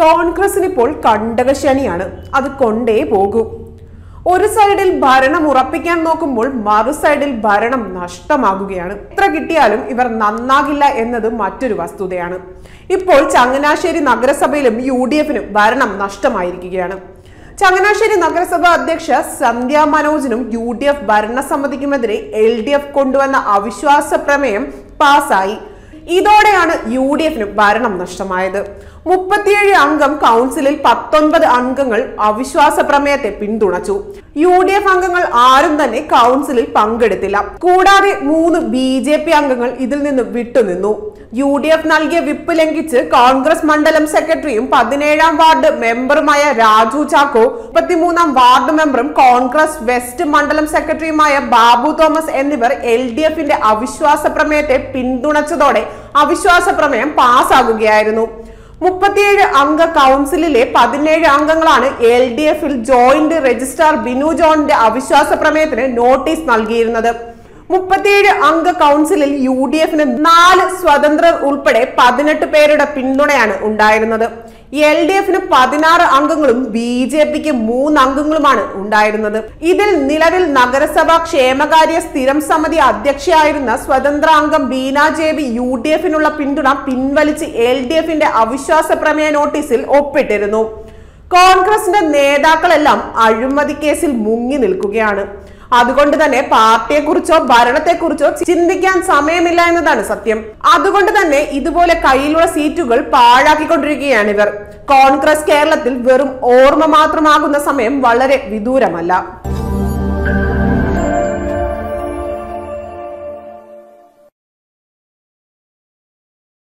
കോൺഗ്രസിന് ഇപ്പോൾ കണ്ടകശനിയാണ് അത് കൊണ്ടേ പോകൂ ഒരു സൈഡിൽ ഭരണം ഉറപ്പിക്കാൻ നോക്കുമ്പോൾ മറു സൈഡിൽ ഭരണം നഷ്ടമാകുകയാണ് എത്ര കിട്ടിയാലും ഇവർ നന്നാകില്ല എന്നത് മറ്റൊരു വസ്തുതയാണ് ഇപ്പോൾ ചങ്ങനാശ്ശേരി നഗരസഭയിലും യു ഡി എഫിനും ഭരണം നഷ്ടമായിരിക്കുകയാണ് ചങ്ങനാശ്ശേരി നഗരസഭ അധ്യക്ഷ സന്ധ്യ മനോജിനും യു ഡി എഫ് ഭരണസമിതിക്കുമെതിരെ എൽ ഡി എഫ് കൊണ്ടുവന്ന അവിശ്വാസ പ്രമേയം പാസായി ഇതോടെയാണ് യു ഡി എഫിന് ഭരണം നഷ്ടമായത് മുപ്പത്തിയേഴ് അംഗം കൗൺസിലിൽ പത്തൊൻപത് അംഗങ്ങൾ അവിശ്വാസ പ്രമേയത്തെ പിന്തുണച്ചു യു ഡി എഫ് അംഗങ്ങൾ ആരും തന്നെ കൗൺസിലിൽ പങ്കെടുത്തില്ല കൂടാതെ മൂന്ന് ബി ജെ പി അംഗങ്ങൾ ഇതിൽ നിന്ന് വിട്ടുനിന്നു യു ഡി എഫ് നൽകിയ വിപ്പ് ലംഘിച്ച് കോൺഗ്രസ് മണ്ഡലം സെക്രട്ടറിയും പതിനേഴാം വാർഡ് മെമ്പറുമായ രാജു ചാക്കോ മുപ്പത്തിമൂന്നാം വാർഡ് മെമ്പറും കോൺഗ്രസ് വെസ്റ്റ് മണ്ഡലം സെക്രട്ടറിയുമായ ബാബു തോമസ് എന്നിവർ എൽ ഡി എഫിന്റെ അവിശ്വാസ പ്രമേയത്തെ പിന്തുണച്ചതോടെ അവിശ്വാസ പ്രമേയം പാസ്സാകുകയായിരുന്നു മുപ്പത്തിയേഴ് അംഗ കൗൺസിലിലെ പതിനേഴ് അംഗങ്ങളാണ് എൽ ഡി എഫിൽ ജോയിന്റ് രജിസ്ട്രാർ ബിനു ജോണിന്റെ അവിശ്വാസ പ്രമേയത്തിന് നോട്ടീസ് നൽകിയിരുന്നത് മുപ്പത്തിയേഴ് അംഗ കൗൺസിലിൽ യു ഡി എഫിന് നാല് സ്വതന്ത്രർ ഉൾപ്പെടെ പതിനെട്ട് പേരുടെ പിന്തുണയാണ് ഉണ്ടായിരുന്നത് എൽ ഡി എഫിന് പതിനാറ് അംഗങ്ങളും ബി ജെ പിക്ക് മൂന്ന് അംഗങ്ങളുമാണ് ഉണ്ടായിരുന്നത് ഇതിൽ നിലവിൽ നഗരസഭാ ക്ഷേമകാര്യ സ്ഥിരം സമിതി അധ്യക്ഷയായിരുന്ന സ്വതന്ത്ര അംഗം ബീന ജേബി യു ഡി എഫിനുള്ള പിന്തുണ പിൻവലിച്ച് എൽ ഡി എഫിന്റെ അവിശ്വാസ പ്രമേയ നോട്ടീസിൽ ഒപ്പിട്ടിരുന്നു കോൺഗ്രസിന്റെ നേതാക്കളെല്ലാം അഴിമതി കേസിൽ മുങ്ങി നിൽക്കുകയാണ് അതുകൊണ്ട് തന്നെ പാർട്ടിയെക്കുറിച്ചോ ഭരണത്തെക്കുറിച്ചോ ചിന്തിക്കാൻ സമയമില്ല എന്നതാണ് സത്യം അതുകൊണ്ട് തന്നെ ഇതുപോലെ കയ്യിലുള്ള സീറ്റുകൾ പാഴാക്കിക്കൊണ്ടിരിക്കുകയാണ് ഇവർ കോൺഗ്രസ് കേരളത്തിൽ വെറും ഓർമ്മ മാത്രമാകുന്ന സമയം വളരെ വിദൂരമല്ല